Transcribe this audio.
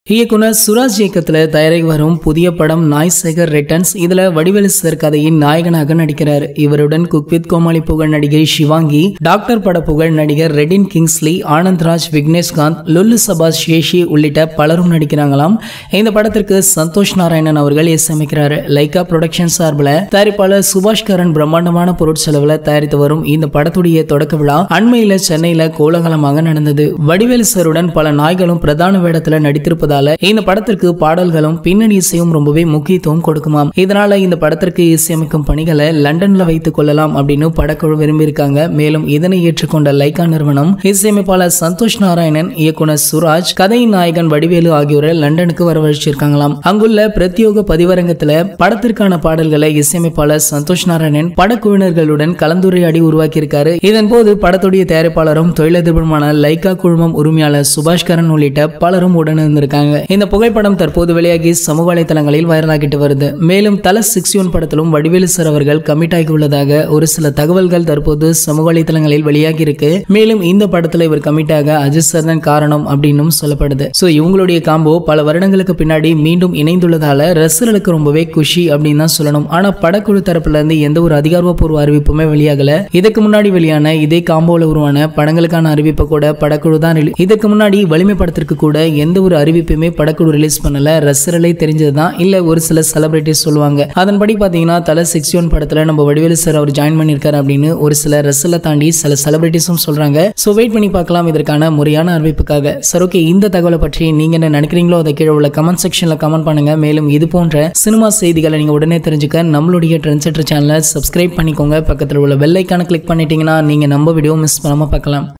இயக்குனர் சுராஜ் இயக்கத்துல தயாரிக்க வரும் புதிய படம் நாய் சேகர் ரிட்டர்ன்ஸ் இதுல வடிவேலு சார் கதையின் நாயகனாக நடிக்கிறார் இவருடன் குக்வித் கோமாளி புகழ் நடிகை சிவாங்கி டாக்டர் பட புகழ் நடிகர் ரெடின் கிங்ஸ்லி ஆனந்த்ராஜ் விக்னேஷ்காந்த் லுல்லு சபாஸ் சேஷி உள்ளிட்ட பலரும் நடிக்கிறாங்களாம் இந்த படத்திற்கு சந்தோஷ் நாராயணன் அவர்கள் இசையமைக்கிறாரு லைகா ப்ரொடக்ஷன் சார்பில் தயாரிப்பாளர் சுபாஷ் கரன் பிரம்மாண்டமான பொருட்செலவுல தயாரித்து வரும் இந்த படத்துடைய தொடக்க விழா அண்மையில சென்னையில கோலாகலமாக நடந்தது வடிவேலு சாருடன் பல நாய்களும் பிரதான வேடத்துல நடித்திருப்பதால இந்த படத்திற்கு பாடல்களும் பின்னணி இசையும் ரொம்பவே முக்கியத்துவம் கொடுக்குமாம் இதனால இந்த படத்திற்கு இசையமைக்கும் பணிகளை லண்டன்ல வைத்துக் கொள்ளலாம் அப்படின்னு படக்குழு விரும்பியிருக்காங்க மேலும் இதனை ஏற்றுக்கொண்ட லைகா நிறுவனம் இசையமைப்பாளர் சந்தோஷ் நாராயணன் இயக்குனர் சுராஜ் கதையின் நாயகன் வடிவேலு ஆகியோரை லண்டனுக்கு வரவழைச்சிருக்காங்களாம் அங்குள்ள பிரத்யோக பதிவரங்கத்துல படத்திற்கான பாடல்களை இசையமைப்பாளர் சந்தோஷ் நாராயணன் படக்குழுவினர்களுடன் கலந்துரையாடி உருவாக்கியிருக்காரு இதன் போது படத்துடைய தயாரிப்பாளரும் தொழிலதிபருமான லைகா குழுமம் உரிமையாளர் சுபாஷ் கரன் உள்ளிட்ட பலரும் உடன் இருந்திருக்காங்க இந்த புகைப்படம் தற்போது வெளியாகி சமூக வலைதளங்களில் வைரலாகிட்டு வருது மேலும் தல சிக்ஸ்டி ஒன் படத்திலும் வடிவேலு சார் அவர்கள் கமிட் ஆகி உள்ளதாக ஒரு சில தகவல்கள் தற்போது சமூக வலைதளங்களில் வெளியாகி இருக்கு மேலும் இந்த படத்துல இவர் கமிட் ஆக அஜித் சார் தான் காரணம் அப்படின்னும் சொல்லப்படுது சோ இவங்களுடைய காம்போ பல வருடங்களுக்கு பின்னாடி மீண்டும் இணைந்துள்ளதால ரசிகர்களுக்கு ரொம்பவே குஷி அப்படின்னு தான் சொல்லணும் ஆனா படக்குழு தரப்புல இருந்து எந்த ஒரு அதிகாரப்பூர்வ அறிவிப்புமே வெளியாகல இதுக்கு முன்னாடி வெளியான இதே காம்போல உருவான படங்களுக்கான அறிவிப்பை கூட படக்குழு தான் rele- இதுக்கு முன்னாடி வலிமை படத்திற்கு கூட எந்த ஒரு அறிவிப்புமே படக்குழு ரிலீஸ் பண்ணல ரசிகர்களே தெரிஞ்சதுதான் இல்ல ஒரு சில செலிபிரிட்டிஸ் சொல்லுவாங்க அதன்படி பாத்தீங்கன்னா தலை சிக்ஸ்டி ஒன் படத்துல நம்ம வடிவேலு சார் அவர் ஜாயின் பண்ணியிருக்காரு அப்படின்னு ஒரு சில ரசிகலை தாண்டி சில செலிபிரிட்டிஸும் சொல்றாங்க சோ வெயிட் பண்ணி பார்க்கலாம் இதற்கான முறையான அறிவிப்புக்காக சார் ஓகே இந்த தகவலை பற்றி நீங்க என்ன நினைக்கிறீங்களோ அதை கீழே உள்ள கமெண்ட் செக்ஷன்ல கமெண்ட் பண்ணுங்க மேலும் இது போன்ற சினிமா செய்திகளை நீங்க உடனே தெரிஞ்சுக்க நம்மளுடைய ட்ரெண்ட் செட்டர் சேனலை சப்ஸ்கிரைப் பண்ணிக்கோங்க பக்கத்தில் உள்ள பெல் ஐக்கான கிளிக் பண்ணிட்டீங்கன்னா நீங்க நம்ம வீடியோ மிஸ் பண்ணாம பார்க்கலாம்